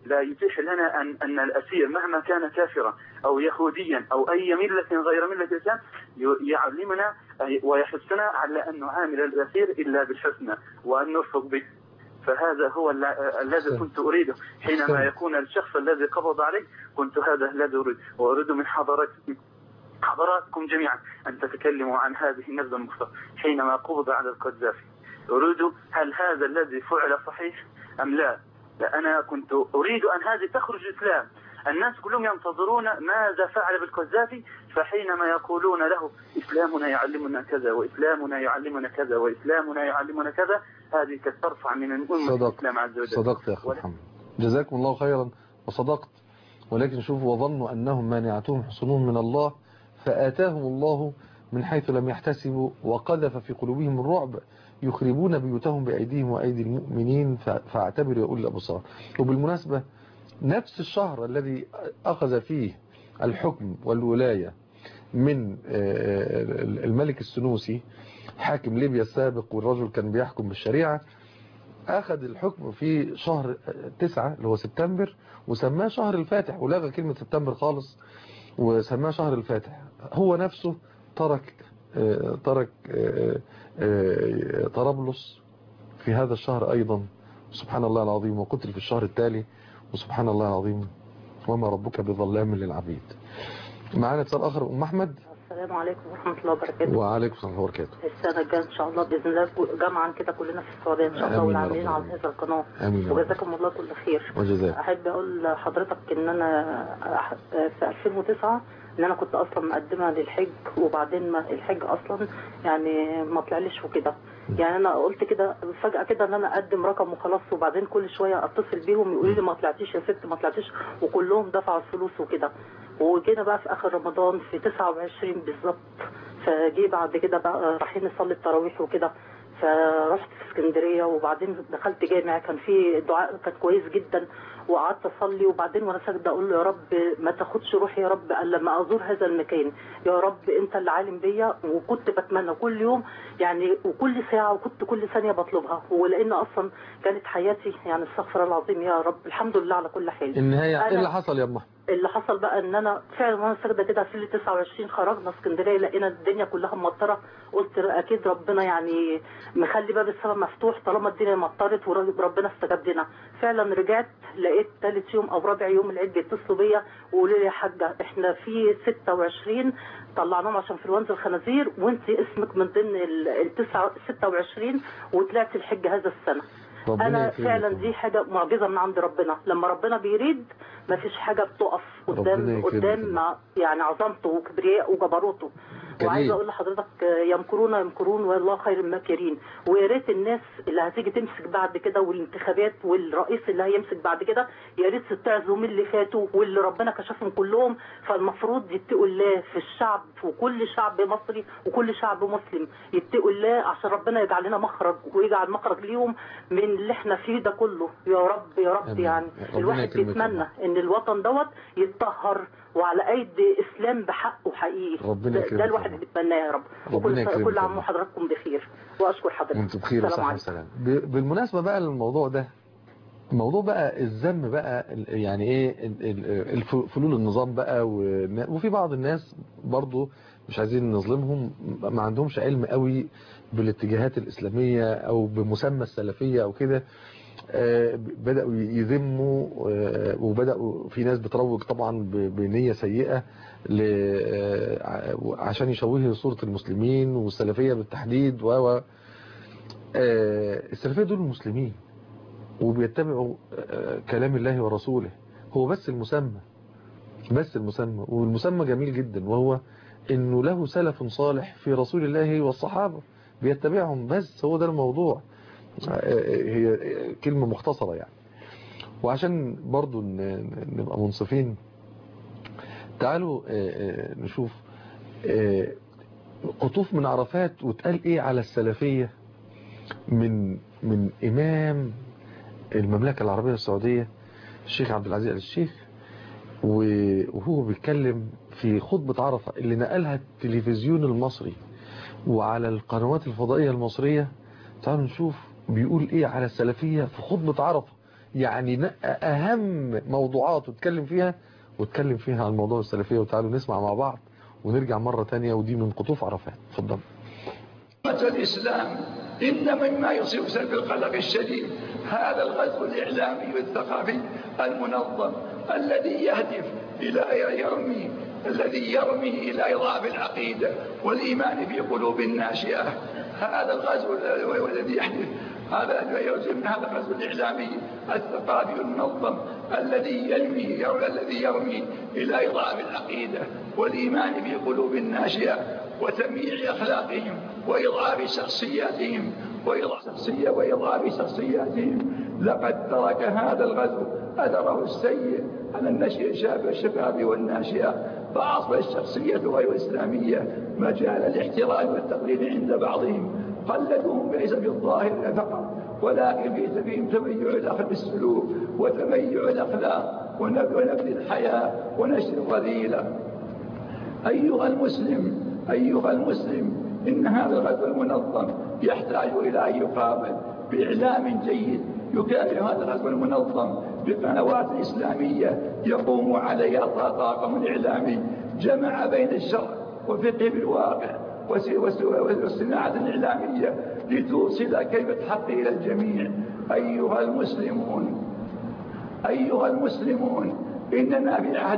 Speaker 5: لا يتيح لنا أن أن الأسير مهما كان كافرا أو يهوديا أو أي ملة غير ملة الإسلام ي- يعلمنا أي- ويحثنا على أن نعامل الأسير إلا بالحسنى وأن نرفق به فهذا هو الل- الذي
Speaker 2: أحسنت.
Speaker 5: كنت أريده حينما
Speaker 2: أحسنت.
Speaker 5: يكون الشخص الذي قبض عليه كنت هذا الذي أريد وأريد من حضرتكم حضراتكم جميعا أن تتكلموا عن هذه النبذة المختصرة حينما قبض على القذافي أريد هل هذا الذي فعل صحيح أم لا لا أنا كنت أريد أن هذه تخرج الإسلام الناس كلهم ينتظرون ماذا فعل بالقذافي فحينما يقولون له إسلامنا يعلمنا كذا وإسلامنا يعلمنا كذا وإسلامنا يعلمنا كذا هذه قد ترفع من الأمة
Speaker 2: صدقت
Speaker 5: الإسلام عز وجل
Speaker 2: صدقت يا أخي محمد جزاكم الله خيرا وصدقت ولكن شوفوا وظنوا أنهم مانعتهم حصنهم من الله فآتاهم الله من حيث لم يحتسبوا وقذف في قلوبهم الرعب يخربون بيوتهم بأيديهم وأيدي المؤمنين ف- فاعتبروا يا أولي الأبصار وبالمناسبة نفس الشهر الذي أخذ فيه الحكم والولاية من آه، الملك السنوسي حاكم ليبيا السابق والرجل كان بيحكم بالشريعة أخذ الحكم في شهر تسعة اللي هو سبتمبر وسماه شهر الفاتح ولغى كلمة سبتمبر خالص وسماه شهر الفاتح هو نفسه ترك آه، ترك آه، آه، طرابلس في هذا الشهر أيضا سبحان الله العظيم وقتل في الشهر التالي وسبحان الله العظيم وما ربك بظلام للعبيد معانا اتصال آخر أم أحمد
Speaker 6: السلام عليكم ورحمة الله وبركاته
Speaker 2: وعليكم السلام ورحمة الله وبركاته
Speaker 6: السنة الجاية إن شاء الله بإذن الله جمعا كده كلنا في السعودية إن شاء الله
Speaker 2: آمين يا رب
Speaker 6: والعاملين على
Speaker 2: العالمين.
Speaker 6: هذا القناة
Speaker 2: آمين يا رب.
Speaker 6: وجزاكم الله كل خير
Speaker 2: وجزاك
Speaker 6: أحب أقول لحضرتك إن أنا أح- في 2009 إن أنا كنت أصلا مقدمة للحج وبعدين ما الحج أصلا يعني ما طلعليش وكده يعني أنا قلت كده فجأة كده إن أنا أقدم رقم وخلاص وبعدين كل شوية أتصل بيهم يقولوا لي ما طلعتيش يا ست ما طلعتيش وكلهم دفعوا الفلوس وكده وجينا بقى في آخر رمضان في 29 بالظبط فجي بعد كده بقى رايحين نصلي التراويح وكده فرحت في اسكندريه وبعدين دخلت جامع كان في دعاء كان كويس جدا وقعدت اصلي وبعدين وانا ساجده اقول له يا رب ما تاخدش روحي يا رب الا لما ازور هذا المكان يا رب انت اللي عالم بيا وكنت بتمنى كل يوم يعني وكل ساعه وكنت كل ثانيه بطلبها ولان اصلا كانت حياتي يعني استغفر الله العظيم يا رب الحمد لله على كل حال
Speaker 2: النهاية ايه
Speaker 6: أنا-
Speaker 2: اللي حصل يا أم أحمد
Speaker 6: اللي حصل بقى ان انا فعلا وانا ساجده كده في ال 29 خرجنا اسكندريه لقينا الدنيا كلها مطره قلت اكيد ربنا يعني مخلي باب السماء مفتوح طالما الدنيا مطرت وربنا استجاب لنا فعلا رجعت لقيت ثالث يوم او رابع يوم العيد بيتصلوا بيا ويقولوا لي يا حاجه احنا في 26 طلعناهم عشان انفلونزا الخنازير وانت اسمك من ضمن ال ال 26 وطلعت الحج هذا السنه
Speaker 2: ربنا
Speaker 6: انا
Speaker 2: يكرمك.
Speaker 6: فعلا دي حاجه معجزه من عند ربنا لما ربنا بيريد ما فيش حاجه بتقف
Speaker 2: ربنا
Speaker 6: قدام
Speaker 2: يكرمك.
Speaker 6: قدام مع يعني عظمته وكبرياء وجبروته
Speaker 2: جميل.
Speaker 6: وعايزه اقول لحضرتك آه، يمكرون يمكرون والله خير الماكرين ويا ريت الناس اللي هتيجي تمسك بعد كده والانتخابات والرئيس اللي هيمسك بعد كده يا ريت تتعظوا من اللي فاتوا واللي ربنا كشفهم كلهم فالمفروض يتقوا الله في الشعب وكل شعب مصري وكل شعب مسلم يتقوا الله عشان ربنا يجعل لنا مخرج ويجعل مخرج ليهم من اللي احنا فيه ده كله يا رب يا رب
Speaker 2: آمين.
Speaker 6: يعني
Speaker 2: ربنا
Speaker 6: الواحد
Speaker 2: يكرمك.
Speaker 6: بيتمنى ان الوطن دوت يتطهر وعلى ايدي اسلام بحقه حقيقي
Speaker 2: ربنا
Speaker 6: ده,
Speaker 2: يكرمك
Speaker 6: ده
Speaker 2: يا
Speaker 6: الواحد
Speaker 2: رب.
Speaker 6: بيتمناه يا رب
Speaker 2: ربنا
Speaker 6: وكل
Speaker 2: يكرمك
Speaker 6: كل
Speaker 2: يا
Speaker 6: عام
Speaker 2: رب.
Speaker 6: وحضراتكم بخير واشكر حضرتك
Speaker 2: وانتم بخير
Speaker 6: السلام
Speaker 2: وصحة
Speaker 6: عليكم.
Speaker 2: وسلام ب- بالمناسبة بقى للموضوع ده الموضوع بقى الذم بقى ال- يعني ايه ال- ال- الف- فلول النظام بقى والنا- وفي بعض الناس برضو مش عايزين نظلمهم ما عندهمش علم قوي بالاتجاهات الإسلامية او بمسمى السلفية او كده آه، بدأوا يذموا آه، وبدأوا في ناس بتروج طبعا ب- بنية سيئة ل- آه، عشان يشوهوا صورة المسلمين والسلفية بالتحديد و و آه، السلفية دول المسلمين وبيتبعوا آه، كلام الله ورسوله هو بس المسمى بس المسمى والمسمى جميل جدا وهو انه له سلف صالح في رسول الله والصحابة بيتبعهم بس هو ده الموضوع آه، هي كلمة مختصرة يعني وعشان برضو ن- نبقى منصفين تعالوا آه، آه، نشوف آه، قطوف من عرفات واتقال ايه على السلفية من من امام المملكة العربية السعودية الشيخ عبد العزيز آل الشيخ و- وهو بيتكلم في خطبة عرفة اللي نقلها التلفزيون المصري وعلى القنوات الفضائية المصرية تعالوا نشوف بيقول ايه على السلفية في خطبة عرفة يعني نقى أهم موضوعات واتكلم فيها واتكلم فيها عن موضوع السلفية وتعالوا نسمع مع بعض ونرجع مرة تانية ودي من قطوف عرفات اتفضل
Speaker 7: الإسلام إن مما يصيب سلب القلق الشديد هذا الغزو الإعلامي والثقافي المنظم الذي يهدف إلى يرمي الذي يرمي إلى إضعاف العقيدة والإيمان في قلوب الناشئة هذا الغزو الذي يحدث هذا يوجد من هذا الغزو الإعلامي الثقافي المنظم الذي يرمي الذي يرمي إلى إضعاف العقيدة والإيمان في قلوب الناشئة وتمييع أخلاقهم وإضعاف شخصياتهم وإضعاف شخصية وإضعاف شخصياتهم لقد ترك هذا الغزو أثره السيء على النشء شاب الشباب والناشئة فأصبح الشخصية غير الإسلامية مجال الاحترام والتقليد عند بعضهم قلدوهم ليس بالظاهر فقط ولكن في سبيل تميع الأخلاق السلوك وتميع الأخلاق ونبذ الحياة ونشر الرذيلة أيها المسلم أيها المسلم إن هذا الغزو المنظم يحتاج إلى أن يقابل بإعلام جيد يكافئ هذا الغزو المنظم بقنوات إسلامية يقوم عليها طاقم إعلامي جمع بين الشرع وفقه بالواقع والصناعة الإعلامية لتوصل كلمة الحق إلى الجميع أيها المسلمون أيها المسلمون إننا في عهد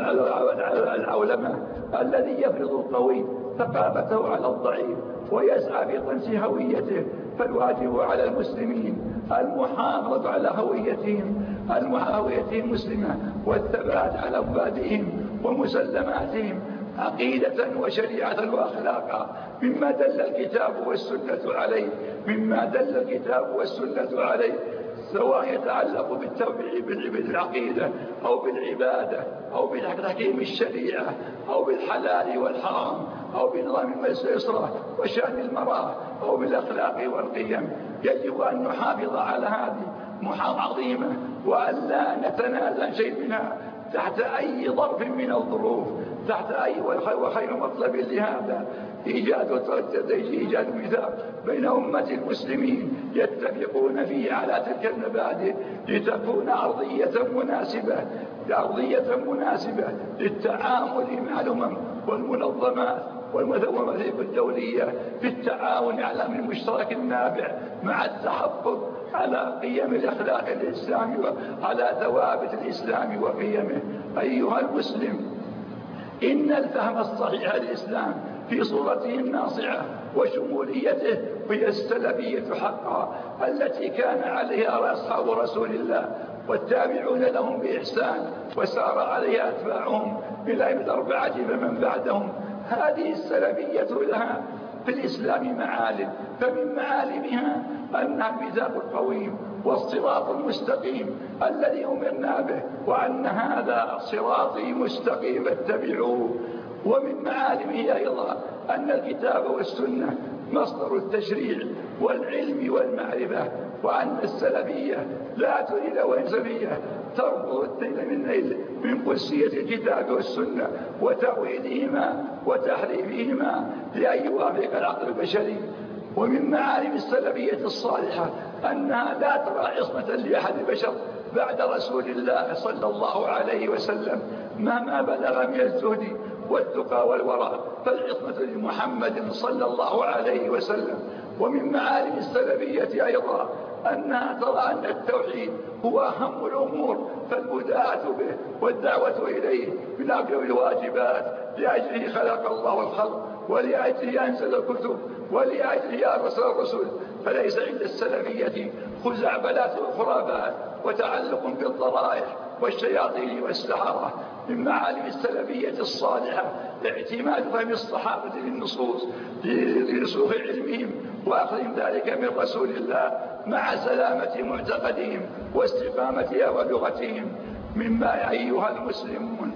Speaker 7: العولمة الذي يفرض القوي ثقافته على الضعيف ويسعى في طمس هويته فالواجب على المسلمين المحافظة على هويتهم هويتهم المسلمة والثبات على مبادئهم ومسلماتهم عقيدة وشريعة وأخلاقا مما دل الكتاب والسنة عليه مما دل الكتاب والسنة عليه سواء يتعلق بالتوحيد بالعقيدة أو بالعبادة أو بتحكيم الشريعة أو بالحلال والحرام أو بنظام الإسرة وشأن المرأة أو بالأخلاق والقيم يجب أن نحافظ على هذه محافظة عظيمة وأن لا نتنازل شيء منها تحت أي ظرف من الظروف تحت أي وخير مطلب لهذا إيجاد إيجاد ميثاق بين أمة المسلمين يتفقون فيه على تلك المبادئ لتكون أرضية مناسبة أرضية مناسبة للتعامل مع الأمم والمنظمات والمواثيق الدولية في التعاون على من المشترك النافع مع التحفظ على قيم الأخلاق الإسلامي وعلى ثوابت الإسلام وقيمه أيها المسلم إن الفهم الصحيح للإسلام في صورته الناصعة وشموليته هي السلفية حقا التي كان عليها أصحاب رسول الله والتابعون لهم بإحسان وسار عليها أتباعهم إلى يوم الأربعة فمن بعدهم هذه السلفية لها في الإسلام معالم فمن معالمها أنها الميزان القويم والصراط المستقيم الذي أمرنا به وأن هذا صراطي مستقيم اتبعوه ومن معالمه أيضا أن الكتاب والسنة مصدر التشريع والعلم والمعرفة وأن السلفية لا تريد وإنسانية تربط من من قدسية الكتاب والسنة وتأويلهما وتحريفهما لأن يوافق العقل البشري ومن معالم السلفية الصالحة أنها لا ترى عصمة لأحد البشر بعد رسول الله صلى الله عليه وسلم مهما بلغ من الزهد والتقى والورع فالعصمة لمحمد صلى الله عليه وسلم ومن معالم السلفية أيضا أنها ترى أن التوحيد هو أهم الأمور فالبداءة به والدعوة إليه من أقرب الواجبات لأجله خلق الله الخلق ولأجله أنزل الكتب ولأجله أرسل الرسل فليس عند السلفية خزعبلات وخرافات وتعلق بالضرائح والشياطين والسحرة من معالم السلفية الصالحة اعتماد فهم الصحابة للنصوص لرسوخ علمهم وأخذهم ذلك من رسول الله مع سلامة معتقدهم واستقامتها ولغتهم مما أيها المسلمون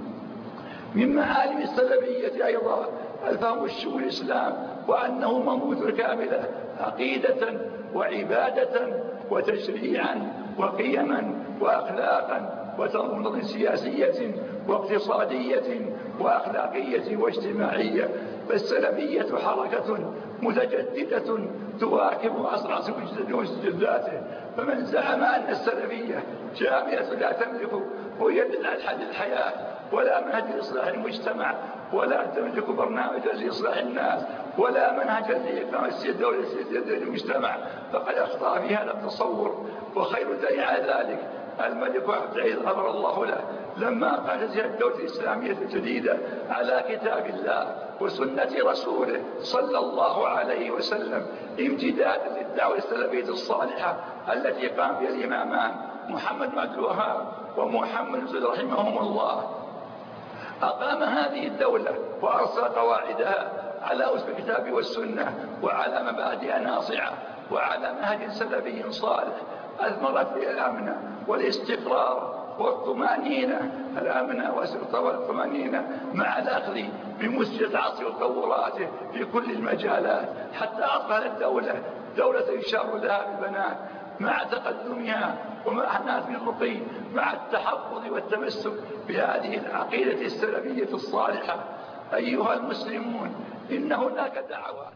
Speaker 7: من معالم السلفية أيضا الفهم الشؤون الإسلام وأنه منبوذ كاملة عقيدة وعبادة وتشريعا وقيما وأخلاقا وتنظيم سياسية واقتصادية وأخلاقية واجتماعية فالسلفية حركة متجددة تواكب أسرع مستجداته فمن زعم أن السلفية جامعة لا تملك رؤية لأحد الحياة ولا منهج لإصلاح المجتمع ولا تملك برنامجا لإصلاح الناس ولا منهجا لإقامة الدولة المجتمع فقد أخطأ في هذا التصور وخير دليل على ذلك الملك عبد العزيز غفر الله له لما قامت الدولة الإسلامية الجديدة على كتاب الله وسنة رسوله صلى الله عليه وسلم امتدادا للدعوة السلفية الصالحة التي قام بها الإمامان محمد بن عبد الوهاب ومحمد بن رحمهم الله أقام هذه الدولة وأرسل قواعدها على أسس الكتاب والسنة وعلى مبادئ ناصعة وعلى منهج سلفي صالح أثمرت في الأمن والاستقرار والطمأنينة الأمن والاستقرار والطمأنينة مع الأخذ بمسجد العصر وتطوراته في كل المجالات حتى أصبحت الدولة دولة يشار لها بالبنات مع تقدمها ومع الناس بالرقي مع التحفظ والتمسك بهذه العقيدة السلفية الصالحة أيها المسلمون إن هناك دعوات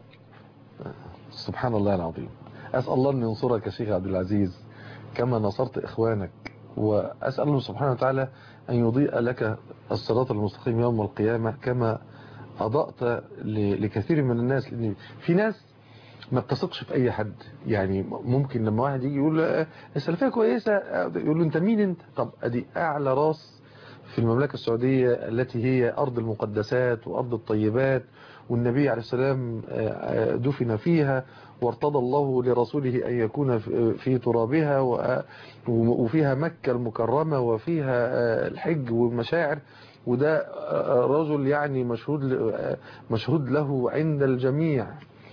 Speaker 2: سبحان الله العظيم أسأل الله أن ينصرك يا شيخ عبد العزيز كما نصرت إخوانك وأسأل الله سبحانه وتعالى أن يضيء لك الصراط المستقيم يوم القيامة كما أضأت لكثير من الناس لأن في ناس ما بتثقش في أي حد يعني ممكن لما واحد يجي يقول السلفية كويسة يقول له أنت مين أنت طب أدي أعلى راس في المملكة السعودية التي هي أرض المقدسات وأرض الطيبات والنبي عليه السلام دفن فيها وارتضى الله لرسوله أن يكون في ترابها وفيها مكة المكرمة وفيها الحج والمشاعر وده رجل يعني مشهود مشهود له عند الجميع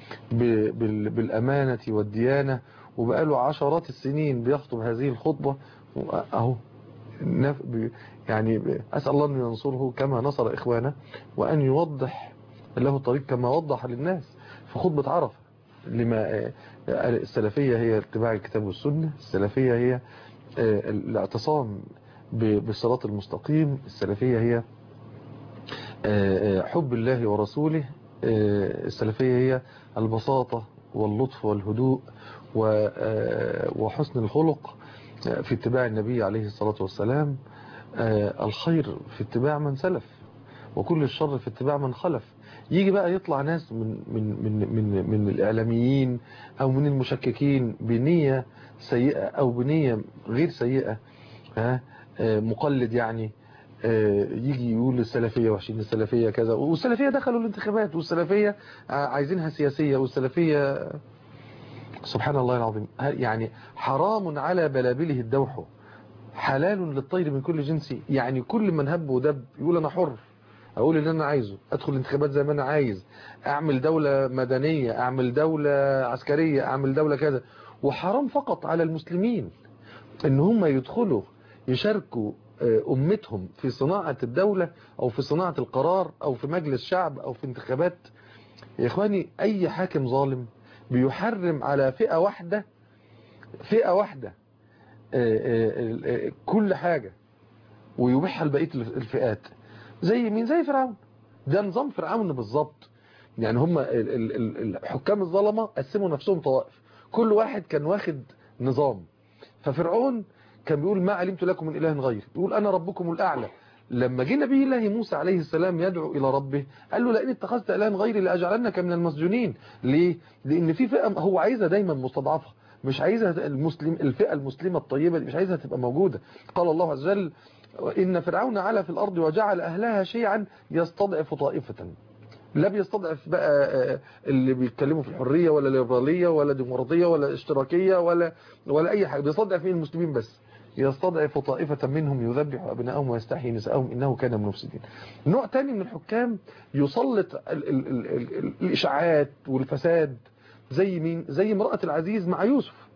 Speaker 2: بالأمانة والديانة وبقاله عشرات السنين بيخطب هذه الخطبة أهو يعني أسأل الله أن ينصره كما نصر إخوانه وأن يوضح له الطريق كما وضح للناس في خطبة عرفة لما السلفية هي اتباع الكتاب والسنة السلفية هي الاعتصام بالصراط المستقيم السلفية هي حب الله ورسوله السلفية هي البساطة واللطف والهدوء وحسن الخلق في اتباع النبي عليه الصلاة والسلام الخير في اتباع من سلف وكل الشر في اتباع من خلف يجي بقى يطلع ناس من من من من من الاعلاميين او من المشككين بنيه سيئه او بنيه غير سيئه ها مقلد يعني يجي يقول السلفيه وحشين السلفيه كذا والسلفيه دخلوا الانتخابات والسلفيه عايزينها سياسيه والسلفيه سبحان الله العظيم يعني حرام على بلابله الدوح حلال للطير من كل جنس يعني كل من هب ودب يقول انا حر اقول اللي انا عايزه ادخل الانتخابات زي ما انا عايز اعمل دولة مدنية اعمل دولة عسكرية اعمل دولة كذا وحرام فقط على المسلمين ان هم يدخلوا يشاركوا امتهم في صناعة الدولة او في صناعة القرار او في مجلس شعب او في انتخابات يا اخواني اي حاكم ظالم بيحرم على فئة واحدة فئة واحدة كل حاجة ويبيحها لبقية الفئات زي مين زي فرعون ده نظام فرعون بالظبط يعني هم الحكام الظلمه قسموا نفسهم طوائف كل واحد كان واخد نظام ففرعون كان بيقول ما علمت لكم من اله غير بيقول انا ربكم الاعلى لما جه نبي الله موسى عليه السلام يدعو الى ربه قال له لئن اتخذت اله غيري لاجعلنك من المسجونين ليه لان في فئه هو عايزها دايما مستضعفه مش عايزها المسلم الفئه المسلمه الطيبه دي مش عايزها تبقى موجوده قال الله عز وجل إن فرعون علا في الأرض وجعل أهلها شيعا يستضعف طائفة لا بيستضعف بقى اللي بيتكلموا في الحرية ولا الليبرالية ولا ديمقراطية ولا اشتراكية ولا ولا أي حاجة بيستضعف مين المسلمين بس يستضعف طائفة منهم يذبح أبنائهم ويستحيي نساءهم إنه كان من المفسدين نوع تاني من الحكام يسلط ال ال ال ال الإشاعات والفساد زي مين زي امرأة العزيز مع يوسف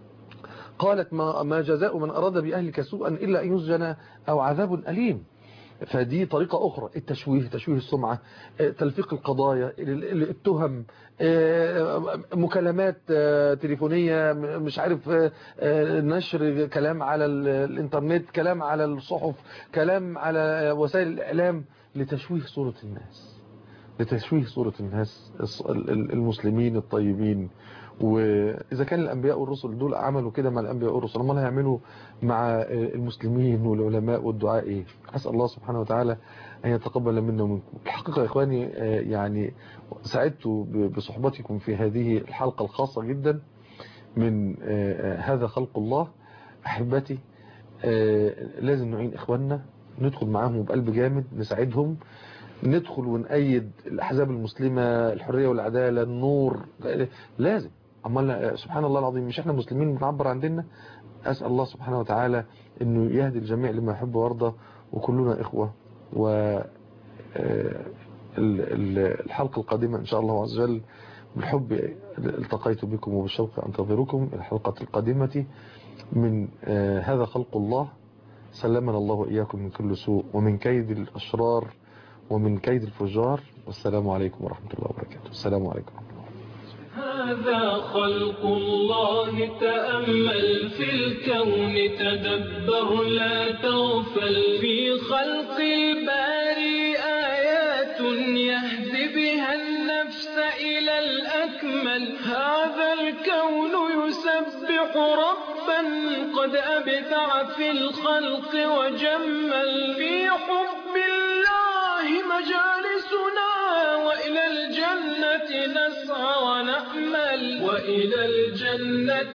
Speaker 2: قالت ما, ما جزاء من أراد بأهلك سوءا إلا أن يسجن أو عذاب أليم فدي طريقة أخرى التشويه تشويه السمعة آه، تلفيق القضايا ال- ال- التهم آه، مكالمات آه، تليفونية م- مش عارف آه، آه، نشر كلام على ال- الإنترنت كلام على الصحف كلام على آه، وسائل الإعلام لتشويه صورة الناس لتشويه صورة الناس الص- ال- ال- المسلمين الطيبين وإذا كان الأنبياء والرسل دول عملوا كده مع الأنبياء والرسل امال هيعملوا مع المسلمين والعلماء والدعاء إيه أسأل الله سبحانه وتعالى أن يتقبل منا ومنكم الحقيقة يا إخواني آه، يعني سعدت ب- بصحبتكم في هذه الحلقة الخاصة جدا من آه، آه، هذا خلق الله أحبتي آه، لازم نعين إخواننا ندخل معاهم بقلب جامد نساعدهم ندخل ونأيد الأحزاب المسلمة الحرية والعدالة النور لازم أمال سبحان الله العظيم مش احنا مسلمين بنعبر عن ديننا أسأل الله سبحانه وتعالى أنه يهدي الجميع لما يحب ويرضى وكلنا إخوة و آه، ال- ال- الحلقة القادمة إن شاء الله عز وجل بالحب التقيت بكم وبالشوق أنتظركم الحلقة القادمة من آه، هذا خلق الله سلمنا الله وإياكم من كل سوء ومن كيد الأشرار ومن كيد الفجار والسلام عليكم ورحمة الله وبركاته السلام عليكم ورحمة الله
Speaker 1: هذا خلق الله تأمل في الكون تدبر لا تغفل في خلق الباري آيات يهدي بها النفس إلى الأكمل هذا الكون يسبح ربا قد أبدع في الخلق وجمل في حب الله مجالسنا وإلى الجنة نسعى ونأمل وإلى الجنة